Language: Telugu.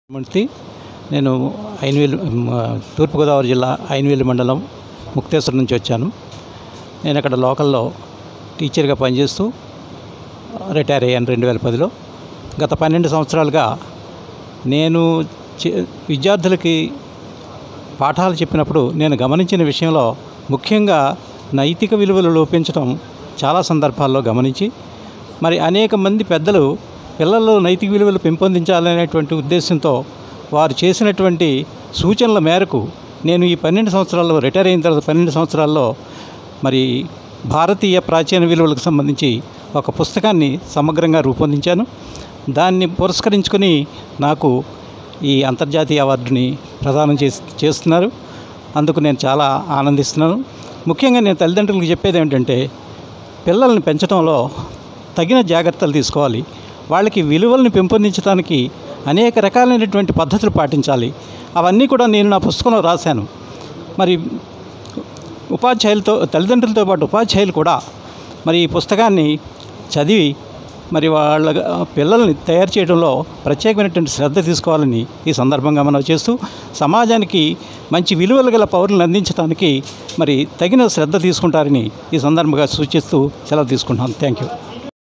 మూర్తి నేను ఐనవేలు తూర్పుగోదావరి జిల్లా ఐనవేలు మండలం ముక్తేశ్వరం నుంచి వచ్చాను నేను అక్కడ లోకల్లో టీచర్గా పనిచేస్తూ రిటైర్ అయ్యాను రెండు వేల పదిలో గత పన్నెండు సంవత్సరాలుగా నేను చే- విద్యార్థులకి పాఠాలు చెప్పినప్పుడు నేను గమనించిన విషయంలో ముఖ్యంగా నైతిక విలువలు లోపించడం చాలా సందర్భాల్లో గమనించి మరి అనేక మంది పెద్దలు పిల్లల్లో నైతిక విలువలు పెంపొందించాలనేటువంటి ఉద్దేశంతో వారు చేసినటువంటి సూచనల మేరకు నేను ఈ పన్నెండు సంవత్సరాల్లో రిటైర్ అయిన తర్వాత పన్నెండు సంవత్సరాల్లో మరి భారతీయ ప్రాచీన విలువలకు సంబంధించి ఒక పుస్తకాన్ని సమగ్రంగా రూపొందించాను దాన్ని పురస్కరించుకొని నాకు ఈ అంతర్జాతీయ అవార్డుని ప్రదానం చేసి చేస్తున్నారు అందుకు నేను చాలా ఆనందిస్తున్నాను ముఖ్యంగా నేను తల్లిదండ్రులకు చెప్పేది ఏమిటంటే పిల్లల్ని పెంచడంలో తగిన జాగ్రత్తలు తీసుకోవాలి వాళ్ళకి విలువల్ని పెంపొందించడానికి అనేక రకాలైనటువంటి పద్ధతులు పాటించాలి అవన్నీ కూడా నేను నా పుస్తకంలో రాశాను మరి ఉపాధ్యాయులతో తల్లిదండ్రులతో పాటు ఉపాధ్యాయులు కూడా మరి ఈ పుస్తకాన్ని చదివి మరి వాళ్ళ పిల్లల్ని తయారు చేయడంలో ప్రత్యేకమైనటువంటి శ్రద్ధ తీసుకోవాలని ఈ సందర్భంగా మనం చేస్తూ సమాజానికి మంచి విలువలు గల పౌరులను అందించడానికి మరి తగిన శ్రద్ధ తీసుకుంటారని ఈ సందర్భంగా సూచిస్తూ సెలవు తీసుకుంటున్నాను థ్యాంక్ యూ